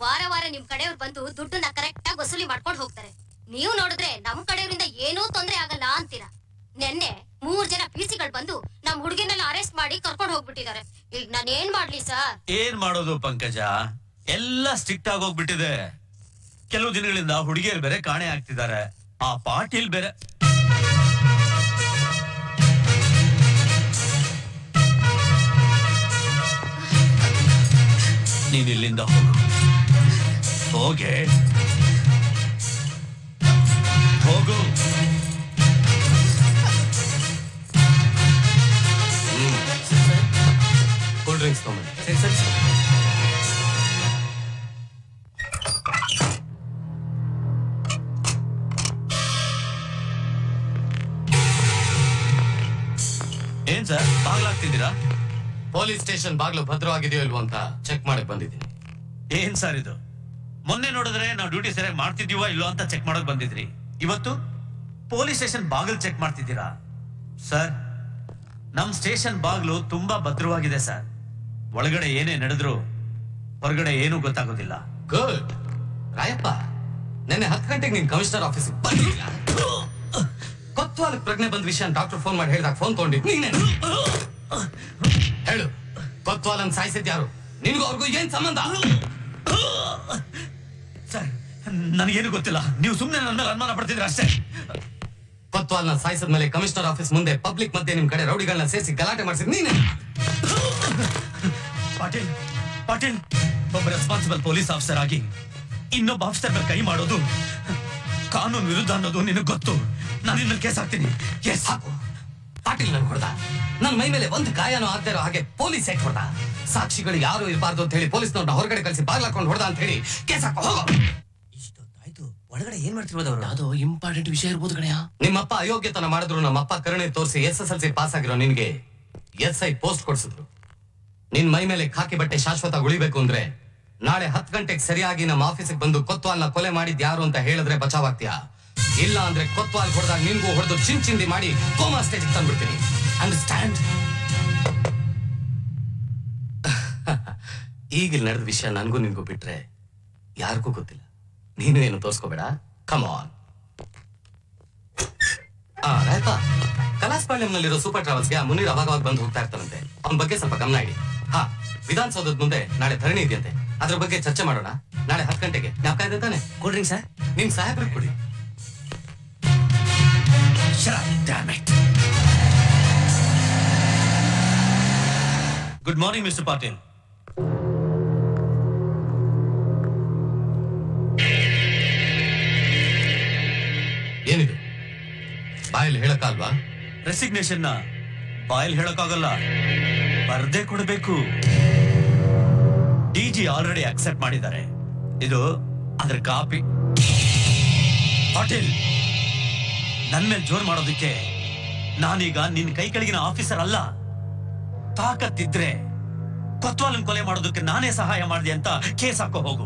ವಾರ ವಾರ ನಿಮ್ ಕಡೆಯವ್ರು ಬಂದು ದುಡ್ಡನ್ನ ಕರೆಕ್ಟ್ ಆಗಿ ವಸೂಲಿ ಮಾಡ್ಕೊಂಡು ಹೋಗ್ತಾರೆ ನೀವು ನೋಡಿದ್ರೆ ನಮ್ ಕಡೆಯವರಿಂದ ಏನೂ ತೊಂದ್ರೆ ಆಗಲ್ಲ ಅಂತೀರಾ ನೆನ್ನೆ ಮೂರ್ ಜನ ಪಿಸಿಗಳು ಬಂದು ನಮ್ ಹುಡುಗಿನೆಲ್ಲ ಅರೆಸ್ಟ್ ಮಾಡಿ ಕರ್ಕೊಂಡು ಹೋಗ್ಬಿಟ್ಟಿದ್ದಾರೆ ಈಗ ನಾನ್ ಏನ್ ಮಾಡ್ಲಿ ಸರ್ ಏನ್ ಮಾಡೋದು ಪಂಕಜ ಎಲ್ಲ ಸ್ಟ್ರಿಕ್ಟ್ ಆಗಿ ಹೋಗ್ಬಿಟ್ಟಿದೆ ಕೆಲವು ದಿನಗಳಿಂದ ಹುಡುಗಿಯರು ಬೇರೆ ಕಾಣೆ ಆಗ್ತಿದ್ದಾರೆ ಆ ಪಾಟೀಲ್ ಬೇರೆ ನೀನ್ ಇಲ್ಲಿಂದ ಹೋಗು ಹೋಗೆ ಹೋಗು ಕೂಲ್ ಡ್ರಿಂಕ್ಸ್ ತಗೊಂಬನ್ನಿ ಏನ್ ಸರ್ ಬಾಗ್ಲಾಗ್ತಿದ್ದೀರಾ ಪೊಲೀಸ್ ಸ್ಟೇಷನ್ ಬಾಗ್ಲು ಭದ್ರವಾಗಿದೆಯೋ ಇಲ್ವೋ ಅಂತ ಚೆಕ್ ಮಾಡಕ್ ಬಂದಿದ್ದೀನಿ ಏನ್ ಸರ್ ಇದು ಮೊನ್ನೆ ನೋಡಿದ್ರೆ ನಾವು ಡ್ಯೂಟಿ ಸರಿಯಾಗಿ ಮಾಡ್ತಿದೀವ ಇಲ್ಲೋ ಅಂತ ಚೆಕ್ ಮಾಡಕ್ ಬಂದಿದ್ರಿ ಇವತ್ತು ಪೊಲೀಸ್ ಸ್ಟೇಷನ್ ಬಾಗಿಲು ಚೆಕ್ ಮಾಡ್ತಿದ್ದೀರಾ ಸರ್ ನಮ್ ಸ್ಟೇಷನ್ ಬಾಗ್ಲು ತುಂಬಾ ಭದ್ರವಾಗಿದೆ ಸರ್ ಒಳಗಡೆ ಏನೇ ನಡೆದ್ರು ಹೊರಗಡೆ ಏನೂ ಗೊತ್ತಾಗೋದಿಲ್ಲ ಗುಡ್ ರಾಯಪ್ಪ ನೆನ್ನೆ ಹತ್ತು ಗಂಟೆಗೆ ನೀನ್ ಕಮಿಷನರ್ ಆಫೀಸ್ ಬಂದಿಲ್ಲ ಕೊತ್ವಾಲ್ ಪ್ರಜ್ಞೆ ಬಂದ ವಿಷಯ ಡಾಕ್ಟರ್ ಫೋನ್ ಮಾಡಿ ಹೇಳಿದಾಗ ಫೋನ್ ತಗೊಂಡಿದ್ ನೀನೆ ಹೇಳು ಕೊತ್ವಾಲನ್ ಸಾಯಿಸಿದ್ ಯಾರು ನಿನ್ಗೂ ಅವ್ರಿಗೂ ಏನ್ ಸಂಬಂಧ ಸರ್ ನನಗೇನು ಗೊತ್ತಿಲ್ಲ ನೀವು ಸುಮ್ಮನೆ ನನ್ನ ಮೇಲೆ ಅನುಮಾನ ಪಡ್ತಿದ್ರೆ ಅಷ್ಟೇ ಕೊತ್ವಾಲ್ನ ಸಾಯಿಸಿದ ಮೇಲೆ ಕಮಿಷನರ್ ಆಫೀಸ್ ಮುಂದೆ ಪಬ್ಲಿಕ್ ಮಧ್ಯೆ ನಿಮ್ ಕಡೆ ರೌಡಿಗಳನ್ನ ಸೇರಿಸಿ ಗಲಾಟೆ ಮಾಡಿಸಿದ್ ನೀನೆ ಪಾಟೀಲ್ ಪಾಟೀಲ್ ಒಬ್ಬ ರೆಸ್ಪಾನ್ಸಿಬಲ್ ಪೊಲೀಸ್ ಆಫೀಸರ್ ಆಗಿ ಇನ್ನೊಬ್ಬ ಆಫೀಸರ್ ಮೇಲೆ ಕೈ ಮಾಡೋದು ಕಾನೂನು ವಿರುದ್ಧ ಅನ್ನೋದು ನಿನಗೆ ಗೊತ್ತು ನಾನು ನಿನ್ನ ಕೇಸ್ ಹಾಕ್ತೀನಿ ಎಸ್ ಸಾಕು ಪಾಟೀಲ್ ನನ್ ಹೊಡೆದ ನನ್ ಮೈ ಮೇಲೆ ಒಂದು ಗಾಯನೂ ಆಗದೆ ಇರೋ ಹಾಗೆ ಪೊಲೀಸ್ ಯಾಕೆ ಹೊಡೆದ ಸಾಕ್ಷಿಗಳು ಯಾರು ಇರಬಾರ್ದು ಅಂತ ಹೇಳಿ ಪೊಲೀಸ್ನವ್ರನ್ನ ಹೊರಗಡೆ ಕಳಿಸಿ ಬಾಗ್ಲಾಕೊಂಡು ಹೊಡೆದ ಅಂತ ಹೇಳಿ ಕೇಸ್ ಹಾಕೋ ಹೋಗೋ ಇಷ್ಟೊತ್ತಾಯ್ತು ಒಳಗಡೆ ಏನ್ ಮಾಡ್ತಿರ್ಬೋದು ಅವ್ರು ಅದು ಇಂಪಾರ್ಟೆಂಟ್ ವಿಷಯ ಇರ್ಬೋದು ಕಣಯ್ಯ ನಿಮ್ಮಪ್ಪ ಅಯೋಗ್ಯತನ ಮಾಡಿದ್ರು ನಮ್ಮಪ್ಪ ಕರುಣೆ ತೋರಿಸಿ S S L C pass ಆಗಿರೋ ನಿನ್ಗೆ ಎಸ್ ಐ ಪೋಸ್ಟ್ ಕೊಡ್ಸಿದ್ರು ನಿನ್ ಮೈ ಮೇಲೆ ಖಾಕಿ ಬಟ್ಟೆ ಶಾಶ್ವತ ಉಳಿಬೇಕು ಅಂದ್ರೆ ನಾಳೆ ಹತ್ತು ಗಂಟೆಗೆ ಸರಿಯಾಗಿ ನಮ್ಮ ಆಫೀಸಿಗೆ ಬಂದು ಕೊತ್ವಾಲ್ನ ಕೊಲೆ ಮಾಡಿದ್ ಯಾರು ಅಂತ ಹೇಳಿದ್ರೆ ಬಚಾವಾಗ್ತೀಯಾ ಇಲ್ಲ ಅಂದ್ರೆ ಕೊತ್ವಾಲ್ ಹೊಡೆದಾಗ ನಿನ್ಗೂ ಹೊಡೆದು ಚಿನ್ ಚಿಂದಿ ಮಾಡಿ ಕೋಮಾ ಸ್ಟೇಜ್ ತಂದ್ಬಿಡ್ತೀನಿ ಅಂಡರ್ಸ್ಟ್ಯಾಂಡ್ ಈಗ ಇಲ್ಲಿ ನಡೆದ ವಿಷಯ ನನಗೂ ನಿನ್ಗೂ ಬಿಟ್ರೆ ಯಾರಿಗೂ ಗೊತ್ತಿಲ್ಲ ನೀನು ಏನು ತೋರ್ಸ್ಕೋಬೇಡ ಕಮ್ ಆನ್ ಆ ರಾಯಪ್ಪ ಕಲಾಸ್ಪಾಳ್ಯಂನಲ್ಲಿರೋ ಸೂಪರ್ ಟ್ರಾವೆಲ್ಸ್ಗೆ ಆ ಮುನೀರ್ ಅವಾಗ ಅವಾಗ ಬಂದು ಹೋಗ್ತಾ ಇರ್ತಾರಂತೆ ಅವನ ಬಗ್ಗೆ ಸ್ವಲ್ಪ ಗಮನ ಇಡಿ ಹಾ ವಿಧಾನಸೌಧದ ಮುಂದೆ ನಾಳೆ ಧರಣಿ ಇದೆಯಂತೆ ಅದ್ರ ಬಗ್ಗೆ ಚರ್ಚೆ ಮಾಡೋಣ ನಾಳೆ ಹತ್ತು ಗಂಟೆಗೆ ಜ್ಞಾಪಕ ಇದೆ ತಾನೆ ಕೂಲ್ ಡ್ರಿಂಕ್ ಸರ್ ನಿಮ್ ಸಾಹೇಬ್ರಿಗೆ ಕೊಡಿ ಗುಡ್ ಮಾರ್ನಿಂಗ್ ಮಿಸ್ಟರ್ ಪಾಟೀಲ್ ಏನಿದು ಬಾಯಲ್ಲಿ ಹೇಳಕ್ಕಾಲ್ವಾ ರೆಸಿಗ್ನೇಷನ್ ನ ಬಾಯಲ್ಲಿ ಹೇಳಕ್ಕಾಗಲ್ಲ ಬರ್ದೇ ಕೊಡಬೇಕು ಡಿಜಿ ಆಲ್ರೆಡಿ ಅಕ್ಸೆಪ್ಟ್ ಮಾಡಿದ್ದಾರೆ ಇದು ಅದ್ರ ಕಾಪಿ ಪಾಟೀಲ್ ನನ್ ಮೇಲೆ ಜೋರ್ ಮಾಡೋದಕ್ಕೆ ನಾನೀಗ ನಿನ್ ಕೈ ಕೆಳಗಿನ ಆಫೀಸರ್ ಅಲ್ಲ ತಾಕತ್ತಿದ್ರೆ ಕೊತ್ವಾಲನ್ ಕೊಲೆ ಮಾಡೋದಕ್ಕೆ ನಾನೇ ಸಹಾಯ ಮಾಡಿದೆ ಅಂತ ಕೇಸ್ ಹಾಕೋ ಹೋಗು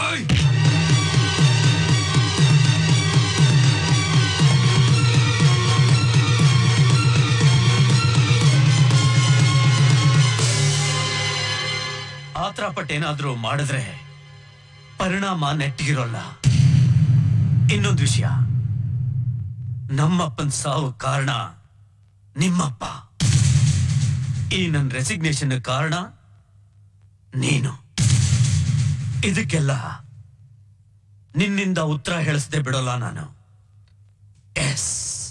ಆತರ ಪಟ್ಟೇನಾದ್ರೂ ಮಾಡಿದ್ರೆ ಪರಿಣಾಮ ನೆಟ್ಟಿಗಿರೋಲ್ಲ ಇನ್ನೊಂದು ವಿಷಯ ನಮ್ಮಪ್ಪನ್ ಸಾವು ಕಾರಣ ನಿಮ್ಮಪ್ಪ ಈ ನನ್ನ ರೆಸಿಗ್ನೇಷನ್ ಕಾರಣ ನೀನು ಇದಕ್ಕೆಲ್ಲ ನಿನ್ನಿಂದ ಉತ್ತರ ಹೇಳಿಸದೆ ಬಿಡೋಲ್ಲ ನಾನು ಎಸ್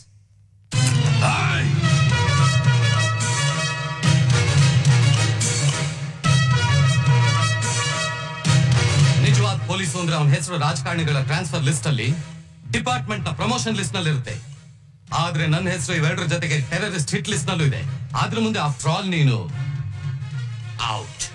ನಿಜವಾದ ಪೊಲೀಸು ಅಂದ್ರೆ ಅವನ ಹೆಸರು ರಾಜಕಾರಣಿಗಳ ಟ್ರಾನ್ಸ್ಫರ್ ಲಿಸ್ಟ್ ಅಲ್ಲಿ ಡಿಪಾರ್ಟ್ಮೆಂಟ್ ನ ಪ್ರಮೋಷನ್ ಲಿಸ್ಟ್ ನಲ್ಲಿ ಇರುತ್ತೆ ಆದ್ರೆ ನನ್ನ ಹೆಸರು ಇವೆರಡರ ಜೊತೆಗೆ ಟೆರರಿಸ್ಟ್ ಹಿಟ್ ಲಿಸ್ಟ್ ನಲ್ಲೂ ಇದೆ ಅದ್ರ ಮುಂದೆ ಆಫ್ಟರ್ ಆಲ್ ನೀನು ಔಟ್